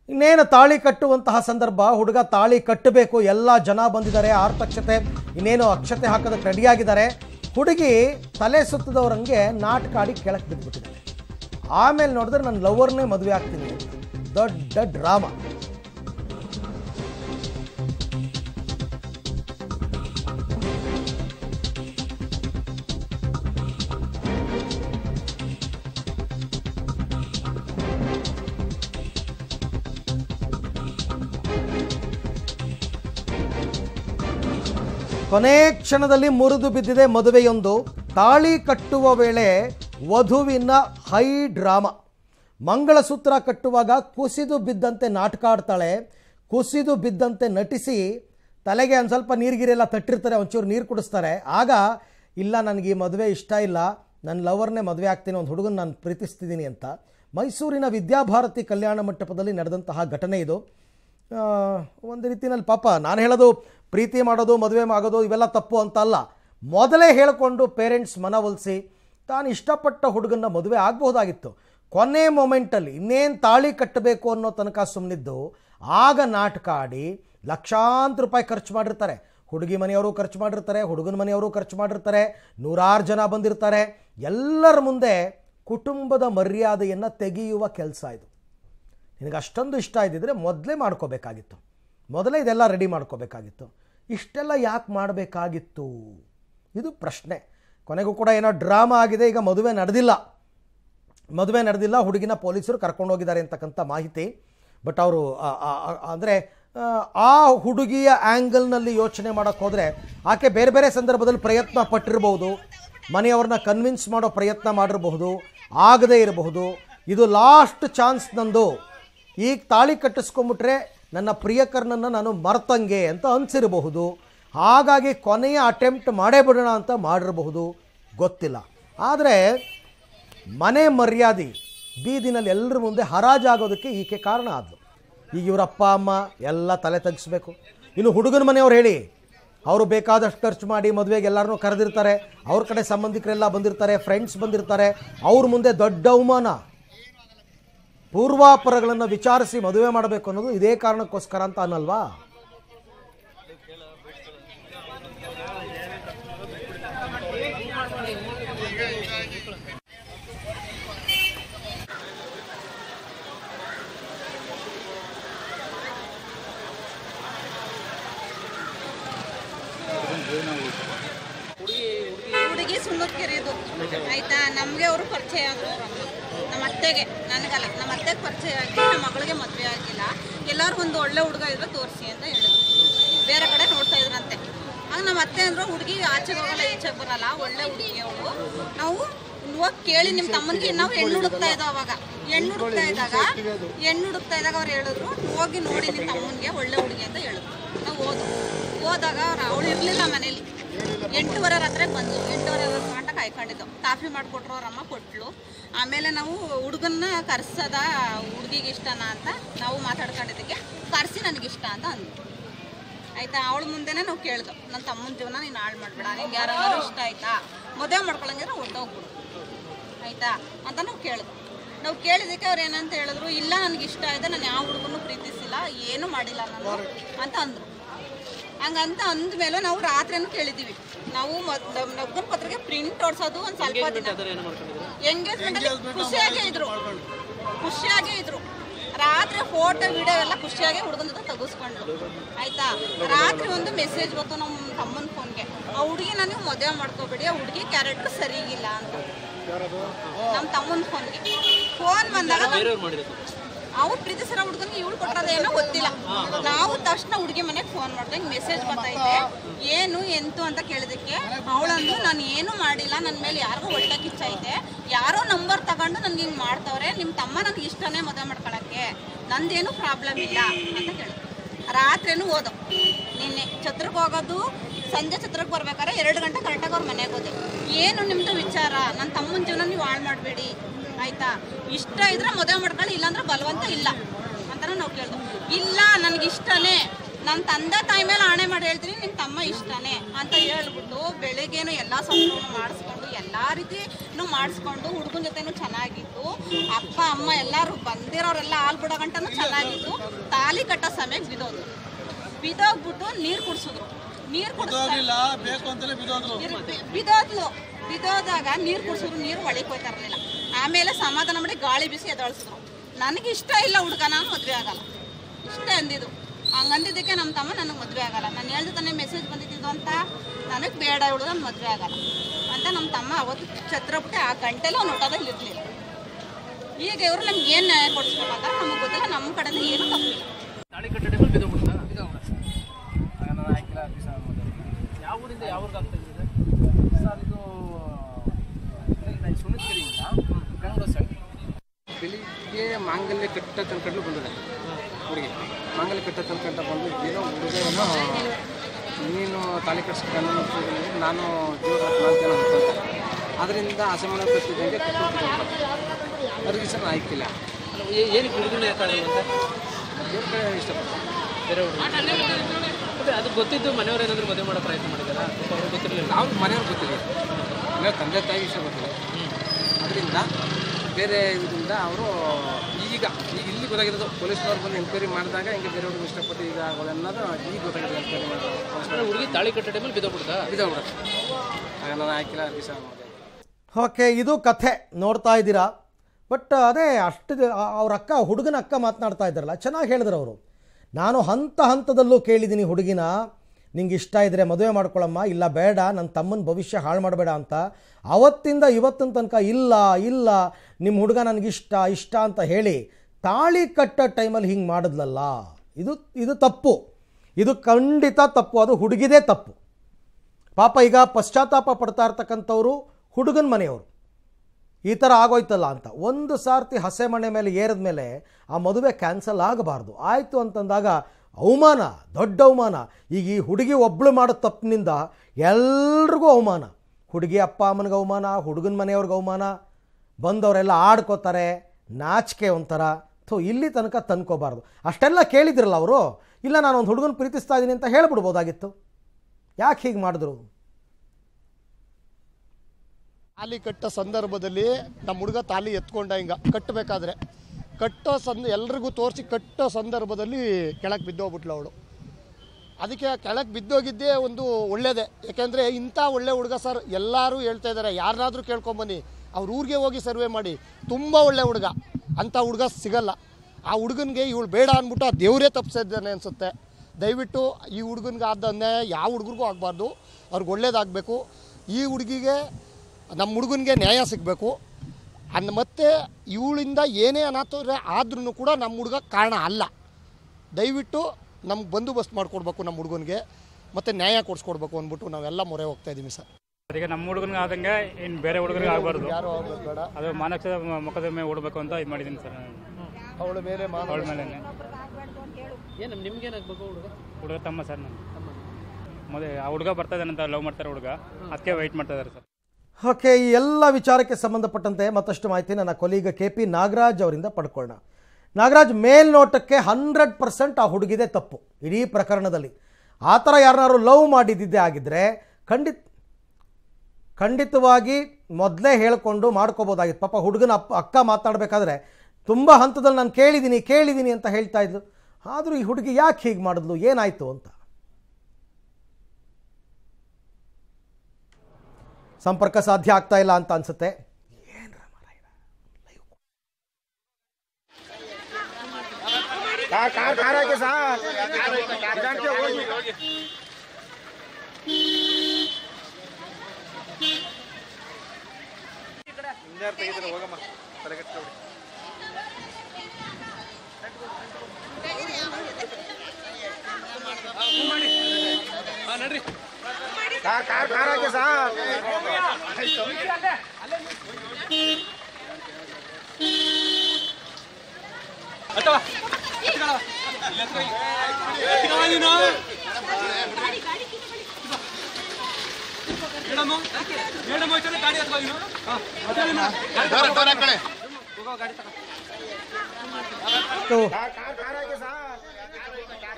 ಇನ್ನೇನು ತಾಳಿ ಕಟ್ಟುವಂತಹ ಸಂದರ್ಭ ಹುಡುಗ ತಾಳಿ ಕಟ್ಟಬೇಕು ಎಲ್ಲ ಜನ ಬಂದಿದ್ದಾರೆ ಆರ್ತಕ್ಷತೆ ಇನ್ನೇನು ಅಕ್ಷತೆ ಹಾಕೋದಕ್ಕೆ ರೆಡಿಯಾಗಿದ್ದಾರೆ ಹುಡುಗಿ ತಲೆ ಸುತ್ತದವ್ರಂಗೆ ನಾಟಕ ಆಡಿ ಕೆಳಕ್ಕೆ ಬಿದ್ದುಬಿಟ್ಟಿದ್ದಾರೆ ಆಮೇಲೆ ನೋಡಿದ್ರೆ ನನ್ನ ಲವರ್ನೇ ಮದುವೆ ಆಗ್ತೀನಿ ಅಂತ. ದೊಡ್ಡ ಡ್ರಾಮಾ ಕೊನೆ ಕ್ಷಣದಲ್ಲಿ ಮುರಿದು ಬಿದ್ದಿದೆ ಮದುವೆಯೊಂದು ತಾಳಿ ಕಟ್ಟುವ ವೇಳೆ ವಧುವಿನ ಹೈ ಡ್ರಾಮಾ ಮಂಗಳಸೂತ್ರ ಕಟ್ಟುವಾಗ ಕುಸಿದು ಬಿದ್ದಂತೆ ನಾಟಕ ಆಡ್ತಾಳೆ ಕುಸಿದು ಬಿದ್ದಂತೆ ನಟಿಸಿ ತಲೆಗೆ ಒಂದು ಸ್ವಲ್ಪ ನೀರ್ಗಿರೆಲ್ಲ ತಟ್ಟಿರ್ತಾರೆ ಒಂಚೂರು ನೀರು ಕುಡಿಸ್ತಾರೆ ಆಗ ಇಲ್ಲ ನನಗೆ ಈ ಮದುವೆ ಇಷ್ಟ ಇಲ್ಲ ನನ್ನ ಲವರ್ನೇ ಮದುವೆ ಆಗ್ತೀನಿ ಒಂದು ಹುಡುಗನ ನಾನು ಪ್ರೀತಿಸ್ತಿದ್ದೀನಿ ಅಂತ ಮೈಸೂರಿನ ವಿದ್ಯಾಭಾರತಿ ಕಲ್ಯಾಣ ಮಂಟಪದಲ್ಲಿ ನಡೆದಂತಹ ಘಟನೆ ಇದು ಆ, ಒಂದು ರೀತಿಯಲ್ಲಿ ಪಾಪ ನಾನು ಹೇಳೋದು ಪ್ರೀತಿ ಮಾಡೋದು ಮದುವೆ ಆಗೋದು ಇವೆಲ್ಲ ತಪ್ಪು ಅಂತ ಅಲ್ಲ ಮೊದಲೇ ಹೇಳಿಕೊಂಡು ಪೇರೆಂಟ್ಸ್ ಮನವೊಲಿಸಿ ತಾನು ಇಷ್ಟಪಟ್ಟ ಹುಡುಗನ ಮದುವೆ ಆಗಬಹುದಾಗಿತ್ತು ಕೊನೆ ಮೊಮೆಂಟಲ್ಲಿ ಇನ್ನೇನು ತಾಳಿ ಕಟ್ಟಬೇಕು ಅನ್ನೋ ತನಕ ಸುಮ್ಮನಿದ್ದು ಆಗ ನಾಟಕ ಆಡಿ ಲಕ್ಷಾಂತರ ರೂಪಾಯಿ ಖರ್ಚು ಮಾಡಿರ್ತಾರೆ ಹುಡುಗಿ ಮನೆಯವರು ಖರ್ಚು ಮಾಡಿರ್ತಾರೆ ಹುಡುಗನ ಮನೆಯವರು ಖರ್ಚು ಮಾಡಿರ್ತಾರೆ ನೂರಾರು ಜನ ಬಂದಿರ್ತಾರೆ ಎಲ್ಲರ ಮುಂದೆ ಕುಟುಂಬದ ಮರ್ಯಾದೆಯನ್ನು ತೆಗೆಯುವ ಕೆಲಸ ಇದು ನಿನಗೆ ಅಷ್ಟೊಂದು ಇಷ್ಟ ಇದ್ದಿದ್ರೆ ಮೊದಲೇ ಮಾಡ್ಕೋಬೇಕಾಗಿತ್ತು ಮೊದಲೇ ಇದೆಲ್ಲ ರೆಡಿ ಮಾಡ್ಕೋಬೇಕಾಗಿತ್ತು ಇಷ್ಟೆಲ್ಲ ಯಾಕೆ ಮಾಡಬೇಕಾಗಿತ್ತು ಇದು ಪ್ರಶ್ನೆ ಕೊನೆಗೂ ಕೂಡ ಏನೋ ಡ್ರಾಮಾ ಆಗಿದೆ ಈಗ ಮದುವೆ ನಡೆದಿಲ್ಲ ಮದುವೆ ನಡೆದಿಲ್ಲ ಹುಡುಗಿನ ಪೊಲೀಸರು ಕರ್ಕೊಂಡು ಹೋಗಿದ್ದಾರೆ ಅಂತಕ್ಕಂಥ ಮಾಹಿತಿ ಬಟ್ ಅವರು ಅಂದರೆ ಆ ಹುಡುಗಿಯ ಆ್ಯಂಗಲ್ನಲ್ಲಿ ಯೋಚನೆ ಮಾಡೋಕ್ಕೆ ಹೋದರೆ ಆಕೆ ಬೇರೆ ಬೇರೆ ಸಂದರ್ಭದಲ್ಲಿ ಪ್ರಯತ್ನ ಪಟ್ಟಿರಬಹುದು ಮನೆಯವ್ರನ್ನ ಕನ್ವಿನ್ಸ್ ಮಾಡೋ ಪ್ರಯತ್ನ ಮಾಡಿರಬಹುದು ಆಗದೇ ಇರಬಹುದು ಇದು ಲಾಸ್ಟ್ ಚಾನ್ಸ್ ನಂದು ಈಗ ತಾಳಿ ಕಟ್ಟಿಸ್ಕೊಂಬಿಟ್ರೆ ನನ್ನ ಪ್ರಿಯಕರನನ್ನು ನಾನು ಮರ್ತಂಗೆ ಅಂತ ಅನಿಸಿರಬಹುದು ಹಾಗಾಗಿ ಕೊನೆಯ ಅಟೆಂಪ್ಟ್ ಮಾಡೇ ಬಿಡೋಣ ಅಂತ ಮಾಡಿರಬಹುದು ಗೊತ್ತಿಲ್ಲ ಆದರೆ ಮನೆ ಮರ್ಯಾದೆ ಬೀದಿನಲ್ಲಿ ಎಲ್ಲರ ಮುಂದೆ ಹರಾಜಾಗೋದಕ್ಕೆ ಈಕೆ ಕಾರಣ ಆದಳು ಈಗ ಇವರ ಅಪ್ಪ ಅಮ್ಮ ಎಲ್ಲ ತಲೆ ತಗ್ಗಿಸ್ಬೇಕು ಇನ್ನು ಹುಡುಗನ ಮನೆಯವ್ರು ಹೇಳಿ ಅವರು ಬೇಕಾದಷ್ಟು ಖರ್ಚು ಮಾಡಿ ಮದುವೆಗೆ ಎಲ್ಲರನ್ನೂ ಕರೆದಿರ್ತಾರೆ ಅವ್ರ ಕಡೆ ಸಂಬಂಧಿಕರೆಲ್ಲ ಬಂದಿರ್ತಾರೆ ಫ್ರೆಂಡ್ಸ್ ಬಂದಿರ್ತಾರೆ ಅವ್ರ ಮುಂದೆ ದೊಡ್ಡ ಅವಮಾನ ಪೂರ್ವಾಪರಗಳನ್ನು ವಿಚಾರಿಸಿ ಮದುವೆ ಮಾಡಬೇಕು ಅನ್ನೋದು ಇದೇ ಕಾರಣಕ್ಕೋಸ್ಕರ ಅಂತ ಅನ್ನಲ್ವಾ ಹುಡುಗಿ ಸುಣ್ಣಕೆರೆದು ಆಯ್ತಾ ನಮಗೆ ಅವರು ಪರಿಚಯ ಆದ್ರು ನಮ್ಮ ಅತ್ತೆಗೆ ನನಗಲ್ಲ ನಮ್ಮ ಅತ್ತೆಗೆ ಪರಿಚಯ ಆಗಿ ನಮ್ಮ ಮಗಳಿಗೆ ಮದುವೆ ಆಗಿಲ್ಲ ಎಲ್ಲರೂ ಒಂದು ಒಳ್ಳೆ ಹುಡುಗ ಇದ್ರೆ ತೋರಿಸಿ ಅಂತ ಹೇಳಿದ್ರು ಬೇರೆ ಕಡೆ ನೋಡ್ತಾ ಇದ್ರಂತೆ ಆಗ ನಮ್ಮ ಅತ್ತೆ ಅಂದ್ರು ಹುಡುಗಿ ಆಚೆಗೆ ಹೋಗಲ್ಲ ಈಚೆಗೆ ಬರಲ್ಲ ಒಳ್ಳೆ ಹುಡುಗಿ ಅವಳು ನಾವು ಹೋಗಿ ಕೇಳಿ ನಿಮ್ಮ ತಮ್ಮನಿಗೆ ನಾವು ಹೆಣ್ಣು ಹುಡುಕ್ತಾ ಇದ್ದೋ ಅವಾಗ ಹೆಣ್ಣು ಹುಡುಕ್ತಾ ಇದ್ದಾಗ ಹೆಣ್ಣು ಹುಡುಕ್ತಾ ಇದ್ದಾಗ ಅವ್ರು ಹೇಳಿದ್ರು ಹೋಗಿ ನೋಡಿ ನಿಮ್ಮ ತಮ್ಮನಿಗೆ ಒಳ್ಳೆ ಹುಡುಗಿ ಅಂತ ಹೇಳಿದ್ರು ನಾವು ಹೋದ್ವು ಹೋದಾಗ ಅವಳು ಇರಲಿಲ್ಲ ಮನೇಲಿ ಎಂಟೂವರೆ ರಾತ್ರಿ ಬಂದು ಎಂಟೂವರೆ ಗಂಟೆ ಕಾಯ್ಕೊಂಡಿದ್ದು ಕಾಫಿ ಮಾಡಿಕೊಟ್ರು ಅವ್ರ ಅಮ್ಮ ಕೊಟ್ಲು ಆಮೇಲೆ ನಾವು ಹುಡುಗನ್ನ ಕರ್ಸದ ಹುಡುಗಿಗೆ ಇಷ್ಟನಾ ಅಂತ ನಾವು ಮಾತಾಡ್ಕೊಂಡಿದ್ದಕ್ಕೆ ಕರ್ಸಿ ನನಗಿಷ್ಟ ಅಂತ ಅಂದ್ಲು ಆಯ್ತಾ ಅವಳ ಮುಂದೆನೇ ನಾವು ಕೇಳ್ದು ನನ್ನ ತಮ್ಮನ ಜೀವನ ನೀನು ಹಾಳು ಮಾಡಬೇಡ ನಿಂಗೆ ಯಾರಾದ್ರೂ ಇಷ್ಟ ಆಯ್ತಾ ಮದುವೆ ಮಾಡ್ಕೊಳಂಗಿದ್ರೆ ಹೊಟ್ಟೋಗ್ಬಿಡು ಆಯ್ತಾ ಅಂತ ನಾವು ಕೇಳಿದ್ವು ನಾವು ಕೇಳಿದ್ದಕ್ಕೆ ಅವ್ರು ಏನಂತ ಹೇಳಿದ್ರು ಇಲ್ಲ ನನಗೆ ಇಷ್ಟ ಇದೆ ನಾನು ಯಾವ ಹುಡುಗನೂ ಪ್ರೀತಿಸಿಲ್ಲ ಏನೂ ಮಾಡಿಲ್ಲ ನಾನು ಅಂತ ಅಂದರು ಹಂಗಂತ ಅಂದಮೇಲೆ ನಾವು ರಾತ್ರಿನೂ ಕೇಳಿದ್ದೀವಿ ನಾವು ನಗ್ಗನ ಪತ್ರಿಕೆ ಪ್ರಿಂಟ್ ಹೊಡ್ಸೋದು ಒಂದು ಸ್ವಲ್ಪ ದಿನ ಎಂಗೇಜ್ಮೆಂಟ್ ಖುಷಿಯಾಗೇ ಇದ್ರು ಖುಷಿಯಾಗೇ ಇದ್ರು ರಾತ್ರಿ ಫೋಟೋ ವಿಡಿಯೋ ಎಲ್ಲ ಖುಷಿಯಾಗಿ ಹುಡುಗನ ಜೊತೆ ತೆಗಿಸ್ಕೊಂಡ್ರು ಆಯ್ತಾ ರಾತ್ರಿ ಒಂದು ಮೆಸೇಜ್ ಬಂತು ನಮ್ಮ ತಮ್ಮನ ಫೋನ್ಗೆ ಆ ಹುಡುಗಿ ನನಗೆ ಮದುವೆ ಮಾಡ್ಕೋಬೇಡಿ ಆ ಹುಡುಗಿ ಕ್ಯಾರೆಕ್ಟರ್ ಸರಿಗಿಲ್ಲ ಅಂತ ನಮ್ಮ ತಮ್ಮನ ಫೋನ್ಗೆ ಫೋನ್ ಬಂದಾಗ ಅವ್ರು ಪ್ರೀತಿಸಿರೋ ಹುಡುಗನಿಗೆ ಇವಳು ಕೊಟ್ಟರೋದೇನೋ ಗೊತ್ತಿಲ್ಲ ನಾವು ತಕ್ಷಣ ಹುಡುಗಿ ಮನೆಗೆ ಫೋನ್ ಮಾಡಿದೆ ಮೆಸೇಜ್ ಬರ್ತೈತೆ ಏನು ಎಂತು ಅಂತ ಕೇಳಿದಕ್ಕೆ ಅವಳಂದು ನಾನು ಏನು ಮಾಡಿಲ್ಲ ನನ್ನ ಮೇಲೆ ಯಾರಿಗೋ ಒಳ್ಳೆ ಕಿಚ್ಚೈತೆ ಯಾರೋ ನಂಬರ್ ತಗೊಂಡು ನನಗೆ ಹಿಂಗೆ ಮಾಡ್ತವ್ರೆ ನಿಮ್ಮ ತಮ್ಮ ನನಗೆ ಇಷ್ಟನೇ ಮದುವೆ ಮಾಡ್ಕೊಳಕ್ಕೆ ನಂದೇನು ಪ್ರಾಬ್ಲಮ್ ಇಲ್ಲ ಅಂತ ಕೇಳಿದ್ರು ರಾತ್ರಿನೂ ಹೋದೋ ನಿನ್ನೆ ಛತ್ರಕ್ಕೆ ಹೋಗೋದು ಸಂಜೆ ಛತ್ರಕ್ಕೆ ಬರ್ಬೇಕಾದ್ರೆ ಎರಡು ಗಂಟೆ ಕರೆಕ್ಟಾಗಿ ಅವ್ರ ಮನೆಗೆ ಹೋದೆ ಏನು ನಿಮ್ಮದು ವಿಚಾರ ನನ್ನ ತಮ್ಮನ ಜೀವನ ನೀವು ಹಾಳು ಮಾಡಬೇಡಿ ಆಯ್ತಾ ಇಷ್ಟ ಇದ್ರೆ ಮದುವೆ ಮಾಡ್ಕೊಳ್ಳಿ ಇಲ್ಲಾಂದ್ರೆ ಬಲವಂತ ಇಲ್ಲ ಅಂತ ನಾವು ಕೇಳ್ದು ಇಲ್ಲ ನನಗೆ ಇಷ್ಟನೇ ನನ್ನ ತಂದೆ ತಾಯಿ ಮೇಲೆ ಆಣೆ ಮಾಡಿ ಹೇಳ್ತೀನಿ ನಿಮ್ಮ ತಮ್ಮ ಇಷ್ಟನೇ ಅಂತ ಹೇಳ್ಬಿಟ್ಟು ಬೆಳಿಗ್ಗೆನು ಎಲ್ಲ ಸಂಸ್ಕೃತ ಮಾಡಿಸ್ಕೊಂಡು ಎಲ್ಲ ರೀತಿನೂ ಮಾಡಿಸ್ಕೊಂಡು ಹುಡುಗನ ಜೊತೆನೂ ಚೆನ್ನಾಗಿತ್ತು ಅಪ್ಪ ಅಮ್ಮ ಎಲ್ಲರೂ ಬಂದಿರೋರೆಲ್ಲ ಹಾಲು ಬಿಡೋ ಗಂಟನೂ ಚೆನ್ನಾಗಿತ್ತು ತಾಲಿ ಕಟ್ಟೋ ಸಮಯಕ್ಕೆ ಬಿದೋದು ಬಿದೋಗ್ಬಿಟ್ಟು ನೀರು ಕುಡಿಸಿದ್ರು ನೀರು ಕುಡಿಸ್ತಾ ಬೇಕು ಅಂತಲೇ ಬಿದ್ದೋದ್ರು ಇರ್- ಬಿ- ಬಿದೋದ್ಲು ಬಿದೋದಾಗ ನೀರು ಕುಡಿಸಿದ್ರು ನೀರು ಒಳಗೆ ಹೋಯ್ತಾ ಇರಲಿಲ್ಲ ಆಮೇಲೆ ಸಮಾಧಾನ ಮಾಡಿ ಗಾಳಿ ಬಿಸಿ ಎದಳಿಸಿದ್ರು ನನಗೆ ಇಷ್ಟ ಇಲ್ಲ ಹುಡುಗ ನಾನು ಮದುವೆ ಆಗಲ್ಲ ಇಷ್ಟೇ ಅಂದಿದ್ದು ಹಂಗಂದಿದ್ದಕ್ಕೆ ನಮ್ಮ ತಮ್ಮ ನನಗೆ ಮದುವೆ ಆಗಲ್ಲ ನಾನು ಹೇಳ್ದೆ ತಾನೇ ಮೆಸೇಜ್ ಬಂದಿದ್ದು ಅಂತ ನನಗೆ ಬೇಡ ಹುಡುಗ ನಾನು ಮದುವೆ ಆಗಲ್ಲ ಅಂತ ನಮ್ಮ ತಮ್ಮ ಅವತ್ತು ಛತ್ರಪುಟ್ಟಿ ಆ ಗಂಟೆಲ್ಲ ಅವ್ನು ಊಟದಲ್ಲಿ ಇರಲಿಲ್ಲ ಈಗ ಇವರು ನಮ್ಗೆ ಏನು ನ್ಯಾಯ ಕೊಡಿಸ್ಬೇಕಂತ ನಮಗೆ ಗೊತ್ತಿಲ್ಲ ನಮ್ಮ ಕಡೆಯಿಂದ ಏನೂ ತಪ್ಪಿಲ್ಲ ತಾಳಿ ಕಟ್ಟೋ ಟೈಮಲ್ಲಿ ಬಿದ್ದೋಗ್ಬಿಡ್ತಾ ಯಾವ ಊರಿಂದ ಯಾವ ಊರಿಗೆ ಆಗ್ತಾ ಇದೆ ಸರ್ ಇದು ಸುಣಿಕೆರೆಯಿಂದ ಗಂಗೋಳ ಸೈಡ್ ಬೆಳಿಗ್ಗೆ ಮಾಂಗಲ್ಯ ಕಟ್ಟ ತನ್ಕಂಡು ಬಂದಿದೆ ಹುಡುಗಿ ಮಾಂಗಲ್ಯ ಕಟ್ಟ ತನ್ಕಂಡ ಬಂದು ಏನೋ ಹುಡುಗ ಏನೋ ನೀನು ತಾಳಿ ಕಟ್ಸ್ಕೊಂಡು ನಾನು ಜೀವ ಮಾಡ್ತೇನೆ ಅಂತ ಅದರಿಂದ ಅಸಮಾನ ಕಟ್ಟಿದ್ದಂಗೆ ಕಟ್ಟು ಅದಕ್ಕೆ ಸರ್ ಆಯ್ಕಿಲ್ಲ ಅಲ್ಲ, ಏ- ಏನಕ್ಕೆ ಹುಡುಗನ ಯಾಕಾಗಲ್ವಂತೆ ಬೇರೆ ಕಡೆ ಇಷ್ಟಪಡ್ತೀನಿ ಬೇರೆ ಹುಡುಗ ಅದೇ ಅದು ಗೊತ್ತಿದ್ದು ಮನೆಯವ್ರು ಏನಾದರೂ ಮದುವೆ ಮಾಡೋ ಪ್ರಯತ್ನ ಮಾಡಿದಾರಾ ಪಾಪ ಅವ್ರಿಗೆ ಗೊತ್ತಿರಲಿಲ್ಲ ಅವ್ರು ಮನೆಯವ್ರು ಗೊತ್ತಿದೆ ಮನೆಯವ್ರ ತಂದೆ ತಾಯಿ ವಿಷಯ ಗೊತ್ತಿದೆ ಅದರಿಂದ ಬೇರೆ ಇದರಿಂದ ಅವರು ಈಗ ಈಗ ಇಲ್ಲಿ ಗೊತ್ತಾಗಿರೋದು ಪೊಲೀಸ್ನವ್ರು ಬಂದು ಎಂಕ್ವೈರಿ ಮಾಡಿದಾಗ ಹಿಂಗೆ ಬೇರೆ ಹುಡುಗ ಇಷ್ಟಪಟ್ಟು ಈಗ ಆಗೋದು ಅನ್ನೋದು ಈಗ ಗೊತ್ತಾಗಿರೋದು ಎಂಕ್ವೈರಿ ಮಾಡಿದಾಗ ಅಂದ್ರೆ ಹುಡುಗಿ ತಾಳಿ ಕಟ್ಟೋ ಟೈಮಲ್ಲಿ ಬಿದ್ದೋಗ್ಬಿಡ್ತಾ ಬಿದ್ದೋಗ್ಬಿಡುತ್ತೆ ಆಗ ನಾನು ಹಾಕಿಲ್ಲ ಅರ್ಗಿಸ ಮಾಡಿದೆ ಓಕೆ ಇದು ಕಥೆ ನೋಡ್ತಾ ಇದ್ದೀರಾ ಬಟ್ ಅದೇ ಅಷ್ಟು ದಿ- ಆ- ಅವ್ರ ಅಕ್ಕ ಹುಡುಗನ ಅಕ್ಕ ಮಾತನಾಡ್ತಾ ಇದ್ದಾರಲ್ಲ ಚೆನ್ನಾಗಿ ಹೇಳಿದ್ರು ಅವರು ನಾನು ಹಂತ ಹಂತದಲ್ಲೂ ಕೇಳಿದ್ದೀನಿ ಹುಡುಗಿನ ನಿಂಗೆ ಇಷ್ಟ ಇದ್ದರೆ ಮದುವೆ ಮಾಡ್ಕೊಳ್ಳಮ್ಮ ಇಲ್ಲ ಬೇಡ ನನ್ನ ತಮ್ಮನ ಭವಿಷ್ಯ ಹಾಳು ಮಾಡಬೇಡ ಅಂತ ಅವತ್ತಿಂದ ಇವತ್ತಿನ ತನಕ ಇಲ್ಲ ಇಲ್ಲ ನಿಮ್ಮ ಹುಡುಗ ನನಗಿಷ್ಟ ಇಷ್ಟ ಅಂತ ಹೇಳಿ ತಾಳಿ ಕಟ್ಟೋ ಟೈಮಲ್ಲಿ ಹಿಂಗೆ ಮಾಡಿದ್ಲಲ್ಲ ಇದು ಇದು ತಪ್ಪು ಇದು ಖಂಡಿತ ತಪ್ಪು ಅದು ಹುಡುಗಿದೇ ತಪ್ಪು ಪಾಪ ಈಗ ಪಶ್ಚಾತ್ತಾಪ ಪಡ್ತಾ ಇರ್ತಕ್ಕಂಥವ್ರು ಹುಡುಗನ ಮನೆಯವರು ಈ ಥರ ಆಗೋಯ್ತಲ್ಲ ಅಂತ ಒಂದು ಸಾರ್ತಿ ಹಸೆ ಮಣೆ ಮೇಲೆ ಏರಿದ ಮೇಲೆ ಆ ಮದುವೆ ಕ್ಯಾನ್ಸಲ್ ಆಗಬಾರ್ದು ಆಯಿತು ಅಂತಂದಾಗ ಅವಮಾನ ದೊಡ್ಡ ಅವಮಾನ ಈಗ ಈ ಹುಡುಗಿ ಒಬ್ಳು ಮಾಡೋ ತಪ್ಪಿನಿಂದ ಎಲ್ರಿಗೂ ಅವಮಾನ ಹುಡುಗಿ ಅಪ್ಪ ಅಮ್ಮನಿಗೆ ಅವಮಾನ ಹುಡುಗನ ಮನೆಯವ್ರಿಗೆ ಅವಮಾನ ಬಂದವರೆಲ್ಲ ಆಡ್ಕೋತಾರೆ ನಾಚಿಕೆ ಒಂಥರ ಥೋ ಇಲ್ಲಿ ತನಕ ತಂದ್ಕೋಬಾರ್ದು ಅಷ್ಟೆಲ್ಲ ಕೇಳಿದ್ರಲ್ಲ ಅವರು ಇಲ್ಲ ನಾನು ಒಂದು ಹುಡುಗನ ಪ್ರೀತಿಸ್ತಾ ಇದ್ದೀನಿ ಅಂತ ಹೇಳ್ಬಿಡ್ಬೋದಾಗಿತ್ತು ಯಾಕೆ ಹೀಗೆ ಮಾಡಿದ್ರು ತಾಲಿ ಕಟ್ಟೋ ಸಂದರ್ಭದಲ್ಲಿ ನಮ್ಮ ಹುಡುಗ ತಾಲಿ ಎತ್ಕೊಂಡ ಹಿಂಗ ಕಟ್ಟಬೇಕಾದ್ರೆ ಕಟ್ಟೋ ಸಂದ ಎಲ್ರಿಗೂ ತೋರಿಸಿ ಕಟ್ಟೋ ಸಂದರ್ಭದಲ್ಲಿ ಕೆಳಗೆ ಬಿದ್ದೋಗ್ಬಿಟ್ಲು ಅವಳು ಅದಕ್ಕೆ ಕೆಳಗೆ ಬಿದ್ದೋಗಿದ್ದೇ ಒಂದು ಒಳ್ಳೇದೇ ಯಾಕೆಂದರೆ ಇಂಥ ಒಳ್ಳೆ ಹುಡುಗ ಸರ್ ಎಲ್ಲರೂ ಹೇಳ್ತಾ ಇದ್ದಾರೆ ಯಾರನ್ನಾದ್ರೂ ಕೇಳ್ಕೊಂಬನ್ನಿ ಅವ್ರ ಊರಿಗೆ ಹೋಗಿ ಸರ್ವೆ ಮಾಡಿ ತುಂಬ ಒಳ್ಳೆ ಹುಡುಗ ಅಂಥ ಹುಡುಗ ಸಿಗಲ್ಲ ಆ ಹುಡುಗನಿಗೆ ಇವಳು ಬೇಡ ಅಂದ್ಬಿಟ್ಟು ಆ ದೇವರೇ ತಪ್ಪಿಸಿದ್ದಾನೆ ಅನಿಸುತ್ತೆ ದಯವಿಟ್ಟು ಈ ಹುಡುಗನಿಗೆ ಆದ ಅನ್ಯಾಯ ಯಾವ ಹುಡುಗರಿಗೂ ಆಗಬಾರ್ದು ಅವ್ರಿಗೆ ಒಳ್ಳೇದಾಗಬೇಕು ಈ ಹುಡುಗಿಗೆ ನಮ್ಮ ಹುಡುಗನಿಗೆ ನ್ಯಾಯ ಸಿಗಬೇಕು ಅನ್ನ ಮತ್ತೆ ಇವಳಿಂದ ಏನೇ ಅನಾಥರೆ ಆದ್ರೂ ಕೂಡ ನಮ್ಮ ಹುಡುಗ ಕಾರಣ ಅಲ್ಲ ದಯವಿಟ್ಟು ನಮ್ಗೆ ಬಂದೋಬಸ್ತ್ ಮಾಡಿಕೊಡ್ಬೇಕು ನಮ್ಮ ಹುಡುಗನಿಗೆ ಮತ್ತು ನ್ಯಾಯ ಕೊಡಿಸ್ಕೊಡ್ಬೇಕು ಅಂದ್ಬಿಟ್ಟು ನಾವೆಲ್ಲ ಮೊರೆ ಹೋಗ್ತಾ ಇದ್ದೀವಿ ಸರ್ ಈಗ ನಮ್ಮ ಹುಡುಗನಿಗೆ ಆದಂಗೆ ಇನ್ನು ಬೇರೆ ಹುಡುಗರಿಗೆ ಆಗಬಾರ್ದು ಯಾರು ಆಗ್ಬೇಕು ಬೇಡ ಅದು ಮಾನಕ್ಷ ಮುಖದ ಮೇಲೆ ಓಡಬೇಕು ಅಂತ ಇದು ಮಾಡಿದ್ದೀನಿ ಸರ್ ಅವಳ ಮೇಲೆ ಮಾನ ಅವಳ ಮೇಲೆ ಏನು ನಿಮ್ಗೇನಾಗಬೇಕು ಹುಡುಗ ಹುಡುಗ ತಮ್ಮ ಸರ್ ನಾನು ಮದುವೆ ಆ ಹುಡುಗ ಬರ್ತಾ ಇದ್ದಾನಂತ ಲವ್ ಮಾಡ್ತಾರೆ ಹುಡುಗ ಅದಕ್ಕೆ ವೆಯ್ಟ್ ಮಾಡ್ತಾ ಇದ್ದಾರೆ ಸರ್ ಓಕೆ ಈ ಎಲ್ಲ ವಿಚಾರಕ್ಕೆ ಸಂಬಂಧಪಟ್ಟಂತೆ ಮತ್ತಷ್ಟು ಮಾಹಿತಿ ನನ್ನ ಕೊಲೀಗ ಕೆ ಪಿ ನಾಗರಾಜ್ ಅವರಿಂದ ಪಡ್ಕೊಳ್ಳೋಣ ನಾಗರಾಜ್ ಮೇಲ್ನೋಟಕ್ಕೆ ಹಂಡ್ರೆಡ್ ಪರ್ಸೆಂಟ್ ಆ ಹುಡುಗಿದೇ ತಪ್ಪು ಇಡೀ ಪ್ರಕರಣದಲ್ಲಿ ಆ ಥರ ಯಾರನ್ನಾರು ಲವ್ ಮಾಡಿದ್ದಿದ್ದೇ ಆಗಿದ್ದರೆ ಖಂಡಿತ ಖಂಡಿತವಾಗಿ ಮೊದಲೇ ಹೇಳಿಕೊಂಡು ಮಾಡ್ಕೋಬೋದಾಗಿತ್ತು ಪಾಪ ಹುಡುಗನ ಅಪ್ಪ ಅಕ್ಕ ಮಾತನಾಡಬೇಕಾದ್ರೆ ತುಂಬ ಹಂತದಲ್ಲಿ ನಾನು ಕೇಳಿದ್ದೀನಿ ಕೇಳಿದ್ದೀನಿ ಅಂತ ಹೇಳ್ತಾ ಇದ್ಲು ಆದರೂ ಈ ಹುಡುಗಿ ಯಾಕೆ ಹೀಗೆ ಮಾಡಿದ್ಲು ಏನಾಯಿತು ಅಂತ ಸಂಪರ್ಕ ಸಾಧ್ಯ ಆಗ್ತಾ ಇಲ್ಲ ಅಂತ ಅನ್ಸುತ್ತೆ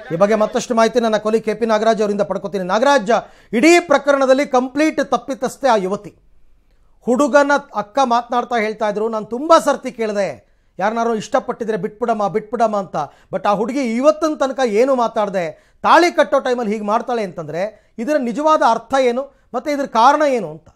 ಈ ಬಗ್ಗೆ ಮತ್ತಷ್ಟು ಮಾಹಿತಿ ನನ್ನ ಕೊಲಿ ಕೆ ಪಿ ನಾಗರಾಜ್ ಅವರಿಂದ ಪಡ್ಕೋತೀನಿ ನಾಗರಾಜ್ ಇಡೀ ಪ್ರಕರಣದಲ್ಲಿ ಕಂಪ್ಲೀಟ್ ತಪ್ಪಿತಸ್ಥೆ ಆ ಯುವತಿ ಹುಡುಗನ ಅಕ್ಕ ಮಾತನಾಡ್ತಾ ಹೇಳ್ತಾ ಇದ್ರು ನಾನು ತುಂಬ ಸರ್ತಿ ಕೇಳಿದೆ ಯಾರನ್ನಾರು ಇಷ್ಟಪಟ್ಟಿದ್ರೆ ಬಿಟ್ಬಿಡಮ್ಮ ಬಿಟ್ಬಿಡಮ್ಮ ಅಂತ ಬಟ್ ಆ ಹುಡುಗಿ ಇವತ್ತಿನ ತನಕ ಏನು ಮಾತಾಡದೆ ತಾಳಿ ಕಟ್ಟೋ ಟೈಮಲ್ಲಿ ಹೀಗೆ ಮಾಡ್ತಾಳೆ ಅಂತಂದರೆ ಇದರ ನಿಜವಾದ ಅರ್ಥ ಏನು ಮತ್ತು ಇದ್ರ ಕಾರಣ ಏನು ಅಂತ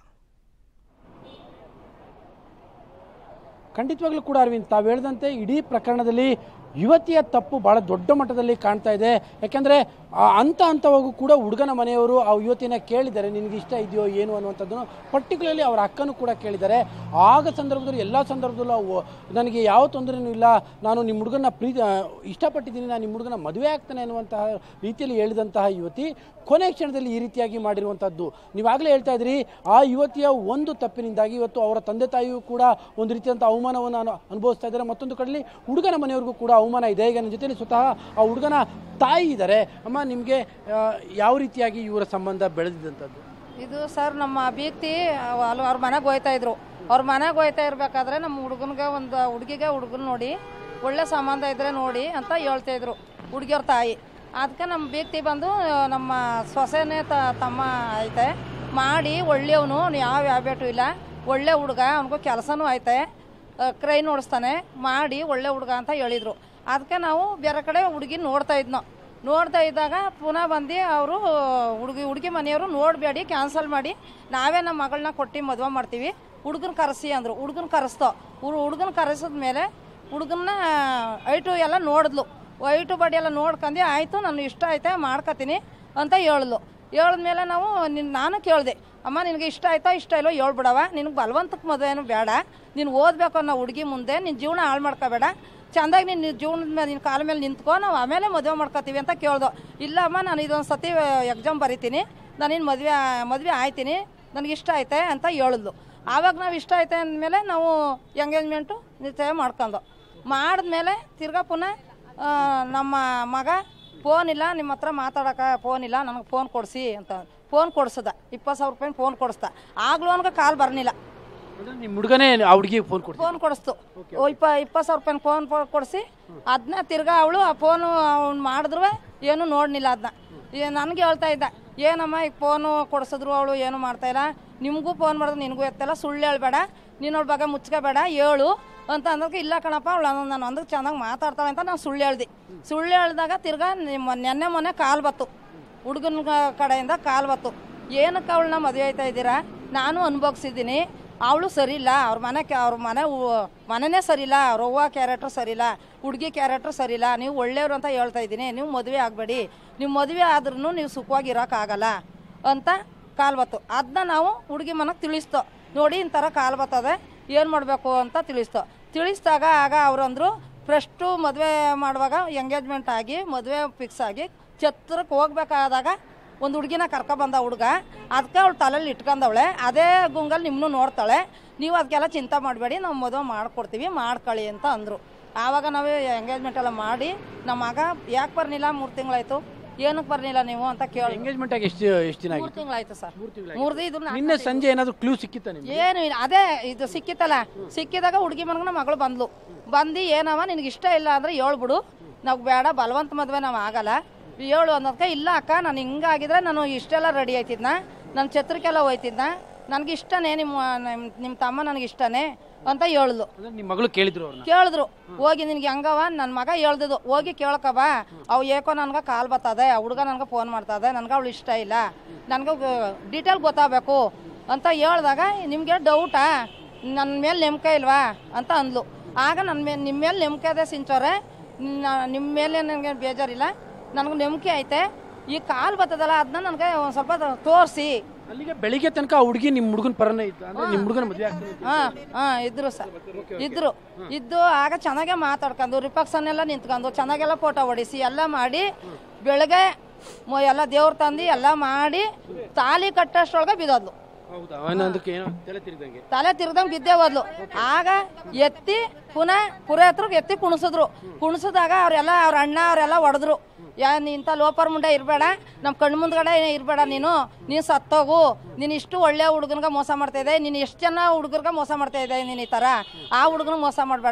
ಖಂಡಿತವಾಗ್ಲೂ ಕೂಡ ಅರವಿಂದ್ ತಾವು ಹೇಳಿದಂತೆ ಇಡೀ ಪ್ರಕರಣದಲ್ಲಿ ಯುವತಿಯ ತಪ್ಪು ಬಹಳ ದೊಡ್ಡ ಮಟ್ಟದಲ್ಲಿ ಕಾಣ್ತಾ ಇದೆ ಯಾಕೆಂದರೆ ಹಂತ ಹಂತವಾಗೂ ಕೂಡ ಹುಡುಗನ ಮನೆಯವರು ಆ ಯುವತಿನ ಕೇಳಿದ್ದಾರೆ ನಿನಗೆ ಇಷ್ಟ ಇದೆಯೋ ಏನು ಅನ್ನುವಂಥದ್ದನ್ನು ಪರ್ಟಿಕ್ಯುಲರ್ಲಿ ಅವರ ಅಕ್ಕನೂ ಕೂಡ ಕೇಳಿದ್ದಾರೆ ಆಗ ಸಂದರ್ಭದಲ್ಲಿ ಎಲ್ಲ ಸಂದರ್ಭದಲ್ಲೂ ಅವು ನನಗೆ ಯಾವ ತೊಂದರೆನೂ ಇಲ್ಲ ನಾನು ನಿಮ್ಮ ಹುಡುಗನ ಪ್ರೀತಿ ಆ, ಇಷ್ಟಪಟ್ಟಿದ್ದೀನಿ ನಾನು ನಿಮ್ಮ ಹುಡುಗನ ಮದುವೆ ಆಗ್ತಾನೆ ಅನ್ನುವಂತಹ ರೀತಿಯಲ್ಲಿ ಹೇಳಿದಂತಹ ಯುವತಿ ಕೊನೆ ಕ್ಷಣದಲ್ಲಿ ಈ ರೀತಿಯಾಗಿ ಮಾಡಿರುವಂಥದ್ದು ನೀವಾಗಲೇ ಹೇಳ್ತಾ ಇದ್ರಿ ಆ ಯುವತಿಯ ಒಂದು ತಪ್ಪಿನಿಂದಾಗಿ ಇವತ್ತು ಅವರ ತಂದೆ ತಾಯಿಯೂ ಕೂಡ ಒಂದು ರೀತಿಯಂಥ ಅವಮಾನವನ್ನು ಅನು- ಅನುಭವಿಸ್ತಾ ಇದ್ದಾರೆ ಮತ್ತೊಂದು ಕಡೆಯಲ್ಲಿ ಹುಡುಗನ ಮನೆಯವ್ರಿಗೂ ಕೂಡ ಅವಮಾನ ಇದೆ ಈಗ ನನ್ನ ಜೊತೆಲಿ ಸ್ವತಃ ಆ ಹುಡುಗನ ತಾಯಿ ಇದ್ದಾರೆ ಅಮ್ಮ ನಿಮಗೆ ಯಾವ ರೀತಿಯಾಗಿ ಇವರ ಸಂಬಂಧ ಬೆಳೆದಿದ್ದಂಥದ್ದು ಇದು ಸರ್ ನಮ್ಮ ಬೀಗ್ತಿ ಅಲ್ಲಿ ಅವ್ರ ಮನೆಗೆ ಹೋಯ್ತಾ ಇದ್ರು ಅವ್ರ ಮನೆಗೆ ಹೋಯ್ತಾ ಇರ್ಬೇಕಾದ್ರೆ ನಮ್ಮ ಹುಡುಗನಿಗೆ ಒಂದು ಹುಡುಗಿಗೆ ಹುಡುಗನ ನೋಡಿ ಒಳ್ಳೆ ಸಂಬಂಧ ಇದ್ರೆ ನೋಡಿ ಅಂತ ಹೇಳ್ತಾ ಇದ್ರು ಹುಡುಗಿಯವ್ರ ತಾಯಿ ಅದಕ್ಕೆ ನಮ್ಮ ಬೀಗ್ತಿ ಬಂದು ನಮ್ಮ ಸೊಸೆನೇ ತ ತಮ್ಮ ಐತೆ ಮಾಡಿ ಒಳ್ಳೆಯವನು ಯಾವ ಯಾಬೇಟು ಇಲ್ಲ ಒಳ್ಳೆ ಹುಡುಗ ಅವನಿಗೂ ಕೆಲಸನೂ ಐತೆ ಕ್ರೈನ್ ಓಡಿಸ್ತಾನೆ ಮಾಡಿ ಒಳ್ಳೆ ಹುಡುಗ ಅಂತ ಹೇಳಿದ್ರು ಅದಕ್ಕೆ ನಾವು ಬೇರೆ ಕಡೆ ಹುಡುಗಿ ನೋಡ್ತಾ ಇದ್ನೋ ನೋಡ್ತಾ ಇದ್ದಾಗ ಪುನಃ ಬಂದು ಅವರು ಹುಡುಗಿ ಹುಡುಗಿ ಮನೆಯವರು ನೋಡಬೇಡಿ ಕ್ಯಾನ್ಸಲ್ ಮಾಡಿ ನಾವೇ ನಮ್ಮ ಮಗಳನ್ನ ಕೊಟ್ಟು ಮದುವೆ ಮಾಡ್ತೀವಿ ಹುಡುಗನ ಕರೆಸಿ ಅಂದರು ಹುಡುಗನ ಕರೆಸ್ತೋ ಹುಡುಗನ ಕರೆಸಿದ ಮೇಲೆ ಹುಡುಗನ್ನ ಐಟು ಎಲ್ಲ ನೋಡಿದ್ಲು ಐಟು ಬಡಿ ಎಲ್ಲ ನೋಡ್ಕೊಂಡು ಆಯಿತು ನಾನು ಇಷ್ಟ ಐತೆ ಮಾಡ್ಕೊತೀನಿ ಅಂತ ಹೇಳಿದ್ಲು ಹೇಳಿದ್ಮೇಲೆ ನಾವು ನಿನ್ ನಾನು ಕೇಳಿದೆ ಅಮ್ಮ ನಿನಗೆ ಇಷ್ಟ ಆಯ್ತಾ ಇಷ್ಟ ಇಲ್ಲೋ ಹೇಳ್ಬಿಡವ ನಿನಗೆ ಬಲವಂತಕ್ಕೆ ಮದುವೆನೂ ಬೇಡ ನೀನು ಓದಬೇಕು ಅನ್ನೋ ಹುಡುಗಿ ಮುಂದೆ ನಿನ್ನ ಜೀವನ ಹಾಳು ಮಾಡ್ಕೋಬೇಡ ಚಂದಾಗಿ ನಿನ್ನ ಜೀವನದ ಮೇಲೆ ನಿನ್ನ ಕಾಲ ಮೇಲೆ ನಿಂತ್ಕೊ ನಾವು ಆಮೇಲೆ ಮದುವೆ ಮಾಡ್ಕೋತೀವಿ ಅಂತ ಕೇಳ್ದು ಇಲ್ಲ ಅಮ್ಮ ನಾನು ಇದೊಂದು ಸತಿ ಎಕ್ಸಾಮ್ ಬರಿತೀನಿ ನಾನು ಇನ್ನು ಮದುವೆ ಮದುವೆ ಆಯ್ತೀನಿ ನನಗೆ ಇಷ್ಟ ಐತೆ ಅಂತ ಹೇಳಿದ್ಲು ಆವಾಗ ನಾವು ಇಷ್ಟ ಐತೆ ಅಂದಮೇಲೆ ನಾವು ಎಂಗೇಜ್ಮೆಂಟು ನಿಶ್ಚಯ ಮಾಡ್ಕೊಂಡು ಮಾಡಿದ್ಮೇಲೆ ತಿರ್ಗಾ ಪುನಃ ಆ, ನಮ್ಮ ಮಗ ಫೋನ್ ಇಲ್ಲ ನಿಮ್ಮ ಹತ್ರ ಮಾತಾಡೋಕೆ ಫೋನ್ ಇಲ್ಲ ನನಗೆ ಫೋನ್ ಕೊಡಿಸಿ ಅಂತ ಫೋನ್ ಕೊಡ್ಸದ ಇಪ್ಪತ್ತು ಸಾವಿರ ರೂಪಾಯಿ ಫೋನ್ ಕೊಡಿಸ್ದ ಆಗ್ಲೂ ಅವನಿಗೆ ಕಾಲ್ ಬರಲಿಲ್ಲ ಅಂದ್ರೆ ನಿಮ್ಮ ಹುಡುಗನೇ ಆ ಹುಡುಗಿಗೆ ಫೋನ್ ಕೊಡ್ತೀನಿ ಫೋನ್ ಕೊಡಿಸ್ತು ಓ ಇಪ್ಪ ಇಪ್ಪತ್ತು ಸಾವಿರ ರೂಪಾಯಿ ಫೋನ್ ಕೊಡಿಸಿ ಅದನ್ನ ತಿರ್ಗಾ ಅವಳು ಆ ಫೋನು ಅವ್ನು ಮಾಡಿದ್ರು ಏನು ನೋಡ್ನಿಲ್ಲ ಅದನ್ನ ನನಗೆ ಹೇಳ್ತಾ ಇದ್ದ ಏನಮ್ಮ ಈಗ ಫೋನು ಕೊಡಿಸಿದ್ರು ಅವಳು ಏನು ಮಾಡ್ತಾ ಇಲ್ಲ ನಿಮಗೂ ಫೋನ್ ಮಾಡಿದ್ರು ನಿನಗೂ ಎತ್ತಲ್ಲ ಸುಳ್ಳು ಹೇಳ್ಬೇಡ ನೀನು ಅವಳ ಬಗ್ಗೆ ಮುಚ್ಕೋಬೇಡ ಹೇಳು ಅಂತ ಅಂದಕ್ಕೆ ಇಲ್ಲ ಕಣಪ್ಪ ಅವಳು ನಾನು ಅಂದಕ್ಕೆ ಚೆನ್ನಾಗಿ ಮಾತಾಡ್ತಾಳೆ ಅಂತ ನಾನು ಸುಳ್ಳು ಹೇಳ್ದೆ ಸುಳ್ಳು ಹೇಳ್ದಾಗ ತಿರ್ಗಾ ನಿಮ್ಮ ನೆನ್ನೆ ಮೊನ್ನೆ ಕಾಲ್ ಬತ್ತು ಹುಡುಗನ ಕಡೆಯಿಂದ ಕಾಲ್ ಬತ್ತು ಏನಕ್ಕೆ ಅವಳನ್ನ ಮದುವೆ ಆಯ್ತಾ ಇದ್ದೀರಾ ನಾನು ಅನುಭವಿಸಿದ್ದೀನಿ ಅವಳು ಸರಿ ಇಲ್ಲ ಅವ್ರ ಮನೆ ಅವ್ರ ಮನೆ ಉ- ಮನೆನೇ ಸರಿ ಇಲ್ಲ ಅವ್ರ ಅವ್ವ ಕ್ಯಾರೆಕ್ಟ್ರ್ ಸರಿ ಇಲ್ಲ ಹುಡುಗಿ ಕ್ಯಾರೆಕ್ಟ್ರ್ ಸರಿ ಇಲ್ಲ ನೀವು ಒಳ್ಳೆಯವರು ಅಂತ ಹೇಳ್ತಾ ಇದ್ದೀನಿ ನೀವು ಮದುವೆ ಆಗಬೇಡಿ ನೀವು ಮದುವೆ ಆದ್ರೂ ನೀವು ಸುಖವಾಗಿ ಇರೋಕ್ಕಾಗಲ್ಲ ಅಂತ ಕಾಲ್ ಬತ್ತು ಅದನ್ನ ನಾವು ಹುಡುಗಿ ಮನೆಗೆ ತಿಳಿಸ್ತೋ ನೋಡಿ ಈ ಥರ ಕಾಲ್ ಬರ್ತದೆ ಏನು ಮಾಡಬೇಕು ಅಂತ ತಿಳಿಸ್ತೋ ತಿಳಿಸಿದಾಗ ಆಗ ಅವ್ರಂದ್ರು ಫಸ್ಟು ಮದುವೆ ಮಾಡುವಾಗ ಎಂಗೇಜ್ಮೆಂಟ್ ಆಗಿ ಮದುವೆ ಫಿಕ್ಸ್ ಆಗಿ ಛತ್ರಕ್ಕೆ ಹೋಗ್ಬೇಕಾದಾಗ ಒಂದು ಹುಡುಗಿನ ಕರ್ಕೊಬಂದ ಹುಡುಗ ಅದಕ್ಕೆ ಅವಳು ತಲೆಯಲ್ಲಿ ಇಟ್ಕೊಂಡವಳೆ ಅದೇ ಗುಂಗಲ್ಲಿ ನಿಮ್ಮನ್ನು ನೋಡ್ತಾಳೆ ನೀವು ಅದಕ್ಕೆಲ್ಲ ಚಿಂತೆ ಮಾಡಬೇಡಿ ನಾವು ಮದುವೆ ಮಾಡ್ಕೊಡ್ತೀವಿ ಮಾಡ್ಕೊಳ್ಳಿ ಅಂತ ಅಂದರು ಆವಾಗ ನಾವು ಎಂಗೇಜ್ಮೆಂಟ್ ಎಲ್ಲ ಮಾಡಿ ನಮ್ಮ ಮಗ ಯಾಕೆ ಬರ್ನಿಲ್ಲ ಮೂರು ತಿಂಗಳಾಯ್ತು ಏನಕ್ಕೆ ಬರ್ನಿಲ್ಲ ನೀವು ಅಂತ ಕೇಳಿ ಎಂಗೇಜ್ಮೆಂಟ್ ಆಗಿ ಎಷ್ಟು ಎಷ್ಟು ದಿನ ಮೂರು ಆಗಿತ್ತು ತಿಂಗಳಾಯ್ತು ಸರ್ ಮೂರು ಇದು ನಿನ್ನೆ ಸಂಜೆ ಏನಾದರೂ ಕ್ಲೂ ಸಿಕ್ಕಿತ್ತ ನಿಮ್ಗೆ ಏನು ಇಲ್ಲ ಅದೇ ಇದು ಸಿಕ್ಕಿತ್ತಲ್ಲ ಸಿಕ್ಕಿದಾಗ ಹುಡುಗಿ ಮನಗ ಮಗಳು ಬಂದ್ಲು ಬಂದು ಏನವ ನಿನಗೆ ಇಷ್ಟ ಇಲ್ಲ ಅಂದ್ರೆ ಹೇಳ್ಬಿಡು ನಾವು ಬೇಡ ಬಲವಂತ ಮದುವೆ ನಾವು ಆಗಲ್ಲ ಹೇಳು ಅನ್ನೋದಕ್ಕೆ ಇಲ್ಲ ಅಕ್ಕ ನಾನು ಹಿಂಗಾಗಿದ್ರೆ ನಾನು ಇಷ್ಟೆಲ್ಲ ರೆಡಿ ಆಯ್ತಿದ್ನ ನನ್ನ ಛತ್ರಕ್ಕೆಲ್ಲ ಹೋಯ್ತಿದ್ನ ನನಗೆ ಇಷ್ಟನೇ ನಿಮ್ಮ ನಿಮ್ಮ ತಮ್ಮ ನನಗೆ ಇಷ್ಟನೇ ಅಂತ ಹೇಳಿದ್ಲು ಅಂದ್ರೆ ನಿಮ್ಮ ಮಗಳು ಕೇಳಿದ್ರು ಅವ್ರನ್ನ ಕೇಳಿದ್ರು ಹೋಗಿ ನಿನ್ಗೆ ಹೆಂಗವ ನನ್ನ ಮಗ ಹೇಳ್ದಿದ್ದು ಹೋಗಿ ಕೇಳ್ಕ ಬಾ ಅವು ಏಕೋ ನನ್ಗೆ ಕಾಲ್ ಬರ್ತದೆ ಆ ಹುಡುಗ ನನ್ಗೆ ಫೋನ್ ಮಾಡ್ತದೆ ನನ್ಗೆ ಅವಳು ಇಷ್ಟ ಇಲ್ಲ ನನಗೆ ಡೀಟೇಲ್ ಗೊತ್ತಾಗಬೇಕು ಅಂತ ಹೇಳ್ದಾಗ ನಿಮಗೆ ಡೌಟಾ ನನ್ನ ಮೇಲೆ ನಂಬಿಕೆ ಇಲ್ವಾ ಅಂತ ಅಂದ್ಲು ಆಗ ನನ್ನ ಮೇಲೆ ನಿಮ್ಮ ಮೇಲೆ ನಂಬಿಕೆ ಇದೆ ಸಿಂಚೋರೆ ನಿಮ್ಮ ಮೇಲೆ ನನಗೆ ಬೇಜಾರಿಲ್ಲ ನನಗೆ ನಂಬಿಕೆ ಐತೆ ಈ ಕಾಲ್ ಬರ್ತದಲ್ಲ ಅದನ್ನ ನನಗೆ ಒಂದು ಸ್ವಲ್ಪ ತೋರಿಸಿ ಅಲ್ಲಿಗೆ ಬೆಳಿಗ್ಗೆ ತನಕ ಆ ಹುಡುಗಿ ನಿಮ್ಮ ಹುಡುಗನ ಪರನೇ ಇತ್ತು ಅಂದ್ರೆ ನಿಮ್ಮ ಹುಡುಗನ ಮದುವೆ ಆಗ್ತೀನಿ ಅಂತ. ಹಾ ಹಾ ಇದ್ರು ಸರ್ ಇದ್ರು ಇದ್ದು ಆಗ ಚೆನ್ನಾಗೆ ಮಾತಾಡ್ಕೊಂಡು ರಿಪಕ್ಷನ್ ಎಲ್ಲ ನಿಂತ್ಕೊಂಡು ಚೆನ್ನಾಗೆಲ್ಲ ಫೋಟೋ ಹೊಡಿಸಿ ಎಲ್ಲ ಮಾಡಿ ಬೆಳಗ್ಗೆ ಮ- ಎಲ್ಲ ದೇವ್ರ ತಂದು ಎಲ್ಲ ಮಾಡಿ ತಾಲಿ ಕಟ್ಟೋಷ್ಟ್ರೊಳಗೆ ಬಿದ್ದೋದ್ಲು ಹೌದಾ ಅವನೊಂದಕ್ಕೆ ಏನೋ ತಲೆ ತಿರುಗಂಗೆ ತಲೆ ತಿರ್ದಂಗೆ ಬಿದ್ದೇ ಹೋದ್ಲು ಆಗ ಎತ್ತಿ ಪುನಃ ಪುರೋಹಿತರಿಗೆ ಎತ್ತಿ ಕುಣಿಸಿದ್ರು ಕುಣಿಸಿದಾಗ ಅವರೆಲ್ಲ ಅವ್ರ ಅಣ್ಣ ಅವರೆಲ್ಲ ಹೊಡೆದ್ರು ಯಾ ನೀ ಇಂಥ ಲೋಪರ್ ಮುಂಡೆ ಇರಬೇಡ ನಮ್ಮ ಕಣ್ಣು ಮುಂದ್ಗಡೆ ಇರಬೇಡ ನೀನು ನೀನು ಸತ್ತೋಗು ನೀನು ಇಷ್ಟು ಒಳ್ಳೆ ಹುಡುಗನ್ಗೆ ಮೋಸ ಮಾಡ್ತಾ ಇದ್ದೆ ನೀನು ಎಷ್ಟು ಜನ ಹುಡುಗರ್ಗೆ ಮೋಸ ಮಾಡ್ತಾ ಇದ್ದೆ ನೀನು ಈ ಥರ ಆ ಹುಡುಗನ ಮೋಸ ಮಾಡಬೇಡ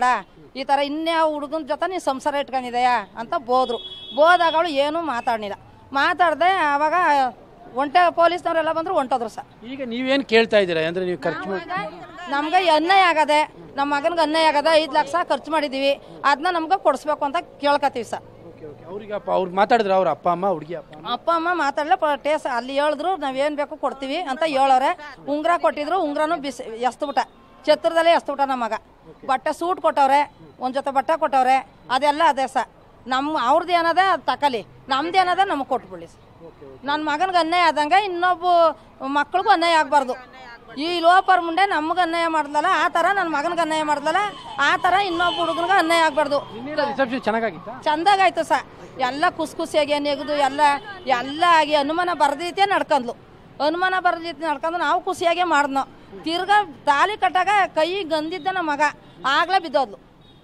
ಈ ಥರ ಇನ್ಯಾವ ಹುಡುಗನ ಜೊತೆ ನೀನು ಸಂಸಾರ ಇಟ್ಕೊಂಡಿದೆಯಾ ಅಂತ ಬೋದ್ರು ಬೋದಾಗ ಅವಳು ಏನೂ ಮಾತಾಡಲಿಲ್ಲ ಮಾತಾಡ್ದೆ ಆವಾಗ ಒಂಟೆ ಪೊಲೀಸ್ನವರೆಲ್ಲ ಬಂದರು ಹೊಂಟೋದ್ರು ಸರ್ ಈಗ ನೀವೇನು ಕೇಳ್ತಾ ಇದ್ದೀರಾ ಅಂದರೆ ನೀವು ಖರ್ಚು ಮಾಡಿ ನಮ್ಗೆ ಅನ್ಯಾಯ ಆಗದೆ ನಮ್ಮ ಮಗನಿಗೆ ಅನ್ಯಾಯ ಆಗದೆ ಐದು ಲಕ್ಷ ಖರ್ಚು ಮಾಡಿದ್ದೀವಿ ಅದನ್ನ ನಮ್ಗೆ ಕೊಡಿಸ್ಬೇಕು ಅಂತ ಕೇಳ್ಕೊತೀವಿ ಸರ್ ಓಕೆ ಓಕೆ ಅವ್ರಿಗೆ ಅಪ್ಪ ಅವ್ರು ಮಾತಾಡಿದ್ರೆ ಅವ್ರ ಅಪ್ಪ ಅಮ್ಮ ಹುಡುಗಿ ಅಪ್ಪ ಅಮ್ಮ ಅಪ್ಪ ಅಮ್ಮ ಮಾತಾಡಲ್ಲ ಟೇಸ್ ಅಲ್ಲಿ ಹೇಳಿದ್ರು ನಾವೇನು ಬೇಕು ಕೊಡ್ತೀವಿ ಅಂತ ಹೇಳೋರೆ ಉಂಗ್ರ ಕೊಟ್ಟಿದ್ರು ಉಂಗ್ರನು ಬಿಸಿ ಎಸ್ತ್ಬಿಟ್ಟ ಛತ್ರದಲ್ಲೇ ಎಸ್ತ್ಬಿಟ್ಟ ನಮ್ಮ ಮಗ ಬಟ್ಟೆ ಸೂಟ್ ಕೊಟ್ಟವ್ರೆ ಒಂದು ಜೊತೆ ಬಟ್ಟೆ ಕೊಟ್ಟವ್ರೆ ಅದೆಲ್ಲ ಅದೇ ಸ ನಮ್ಮ ಅವ್ರದ್ದು ಏನದ ಅದು ತಕಲಿ ನಮ್ದು ಏನದ ನಮಗೆ ಕೊಟ್ಬಿಡಿ ನನ್ನ ಮಗನಿಗೆ ಅನ್ಯಾಯ ಆದಂಗೆ ಇನ್ನೊಬ್ಬ ಮಕ್ಳಿಗೂ ಅನ್ಯಾಯ ಆಗಬಾರ್ದು ಈ ಲೋಪರ್ ಮುಂದೆ ನಮ್ಗೆ ಅನ್ಯಾಯ ಮಾಡ್ದಲ್ಲ ಆ ಥರ ನನ್ನ ಮಗನಿಗೆ ಅನ್ಯಾಯ ಮಾಡ್ದಲ್ಲ ಆ ಥರ ಇನ್ನೊಬ್ಬ ಹುಡುಗನಿಗೆ ಅನ್ಯಾಯ ಆಗಬಾರ್ದು ರಿಸೆಪ್ಷನ್ ಚೆನ್ನಾಗಾಗಿತ್ತಾ ಚಂದಾಗಾಯ್ತು ಸ ಎಲ್ಲ ಖುಷಿ ಖುಷಿಯಾಗಿ ನೆಗೆದು ಎಲ್ಲ ಎಲ್ಲ ಆಗಿ ಅನುಮಾನ ಬರ್ದೈತೆ ನಡ್ಕೊಂಡ್ಲು ಅನುಮಾನ ಬರ್ದೈತೆ ನಡ್ಕೊಂಡು ನಾವು ಖುಷಿಯಾಗೆ ಮಾಡಿದ್ನೋ ತಿರ್ಗಾ ತಾಲಿ ಕಟ್ಟಾಗ ಕೈ ಗಂದಿದ್ದ ನಮ್ಮ ಮಗ ಆಗ್ಲೇ ಬಿದ್ದೋದ್ಲು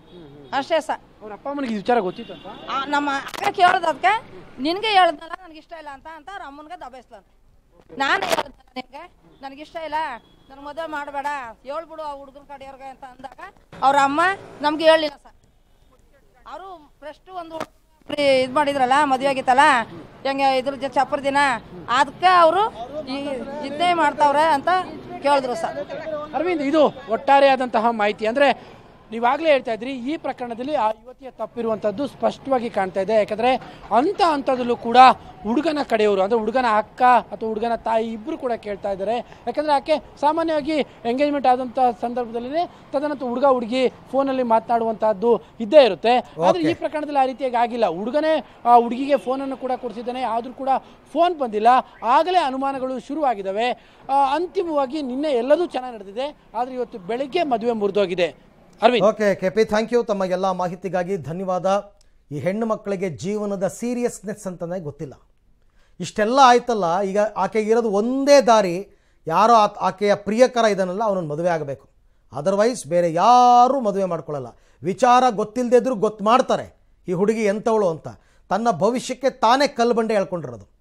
ಅಷ್ಟೇ ಸ ಅವ್ರ ಅಪ್ಪ ಅಮ್ಮನಿಗೆ ಈ ವಿಚಾರ ಗೊತ್ತಿತ್ತು ಅಂತ ಆ, ನಮ್ಮ ಅಕ್ಕ ಕೇಳ್ದದ್ಕೆ ನಿನಗೆ ಹೇಳ್ದಲ್ಲ ನನಗೆ ಇಷ್ಟ ಇಲ್ಲ ಅಂತ ಅಂತ ಅವ್ರ ಅಮ್ಮನಿಗೆ ದಬಾಯಿಸ್ಲಂತ ನಾನು ಹೇಳ್ದಲ್ಲ ನಿನಗೆ ನನಗಿಷ್ಟ ಇಲ್ಲ ನನಗೆ ಮದುವೆ ಮಾಡಬೇಡ ಹೇಳ್ಬಿಡು ಆ ಹುಡುಗನ ಕಡೆಯವ್ರಿಗೆ ಅಂತ ಅಂದಾಗ ಅವ್ರ ಅಮ್ಮ ನಮ್ಗೆ ಹೇಳಲಿಲ್ಲ ಸರ್ ಅವರು ಫಸ್ಟ್ ಒಂದು ಇದು ಮಾಡಿದ್ರಲ್ಲ ಮದುವೆ ಆಗಿತ್ತಲ್ಲ ಹೆಂಗೆ ಇದ್ರ ಜೊ ಚಪ್ಪರ ದಿನ ಅದಕ್ಕೆ ಅವರು ಇದನ್ನೇ ಮಾಡ್ತಾವ್ರೆ ಅಂತ ಕೇಳಿದ್ರು ಸರ್ ಅರವಿಂದ್ ಇದು ಒಟ್ಟಾರೆಯಾದಂತಹ ಮಾಹಿತಿ ಅಂದರೆ ನೀವಾಗಲೇ ಹೇಳ್ತಾ ಇದ್ರಿ ಈ ಪ್ರಕರಣದಲ್ಲಿ ಆ ಯುವತಿಯ ತಪ್ಪಿರುವಂಥದ್ದು ಸ್ಪಷ್ಟವಾಗಿ ಕಾಣ್ತಾ ಇದೆ ಯಾಕಂದರೆ ಅಂಥ ಹಂತದಲ್ಲೂ ಕೂಡ ಹುಡುಗನ ಕಡೆಯವರು ಅಂದರೆ ಹುಡುಗನ ಅಕ್ಕ ಅಥವಾ ಹುಡುಗನ ತಾಯಿ ಇಬ್ಬರು ಕೂಡ ಕೇಳ್ತಾ ಇದ್ದಾರೆ ಯಾಕಂದರೆ ಆಕೆ ಸಾಮಾನ್ಯವಾಗಿ ಎಂಗೇಜ್ಮೆಂಟ್ ಆದಂಥ ಸಂದರ್ಭದಲ್ಲಿ ತದನಂತರ ಹುಡುಗ ಹುಡುಗಿ ಫೋನಲ್ಲಿ ಮಾತನಾಡುವಂತಹದ್ದು ಇದ್ದೇ ಇರುತ್ತೆ ಆದರೆ ಈ ಪ್ರಕರಣದಲ್ಲಿ ಆ ರೀತಿಯಾಗಿ ಆಗಿಲ್ಲ ಹುಡುಗನೇ ಆ ಹುಡುಗಿಗೆ ಫೋನನ್ನು ಕೂಡ ಕೊಡಿಸಿದ್ದಾನೆ ಆದರೂ ಕೂಡ ಫೋನ್ ಬಂದಿಲ್ಲ ಆಗಲೇ ಅನುಮಾನಗಳು ಶುರುವಾಗಿದ್ದಾವೆ ಆ, ಅಂತಿಮವಾಗಿ ನಿನ್ನೆ ಎಲ್ಲದೂ ಚೆನ್ನಾಗಿ ನಡೆದಿದೆ ಆದರೆ ಇವತ್ತು ಬೆಳಗ್ಗೆ ಮದುವೆ ಮುರಿದೋಗಿದೆ Arvind okay K P thank you ತಮ್ಮ ಎಲ್ಲ ಮಾಹಿತಿಗಾಗಿ ಧನ್ಯವಾದ ಈ ಹೆಣ್ಣು ಮಕ್ಕಳಿಗೆ ಜೀವನದ ಸೀರಿಯಸ್ನೆಸ್ ಅಂತಲೇ ಗೊತ್ತಿಲ್ಲ ಇಷ್ಟೆಲ್ಲ ಆಯ್ತಲ್ಲ ಈಗ ಆಕೆಗೆ ಇರೋದು ಒಂದೇ ದಾರಿ ಯಾರೋ ಆ- ಆಕೆಯ ಪ್ರಿಯಕರ ಇದನ್ನಲ್ಲ ಅವನನ್ನು ಮದುವೆ ಆಗಬೇಕು ಅದರ್ವೈಸ್ ಬೇರೆ ಯಾರೂ ಮದುವೆ ಮಾಡ್ಕೊಳ್ಳಲ್ಲ ವಿಚಾರ ಗೊತ್ತಿಲ್ಲದೆ ಇದ್ರೂ ಗೊತ್ತು ಮಾಡ್ತಾರೆ ಈ ಹುಡುಗಿ ಎಂಥವಳು ಅಂತ ತನ್ನ ಭವಿಷ್ಯಕ್ಕೆ ತಾನೇ ಕಲ್ಲು ಬಂಡೆ ಹೇಳ್ಕೊಂಡಿರೋದು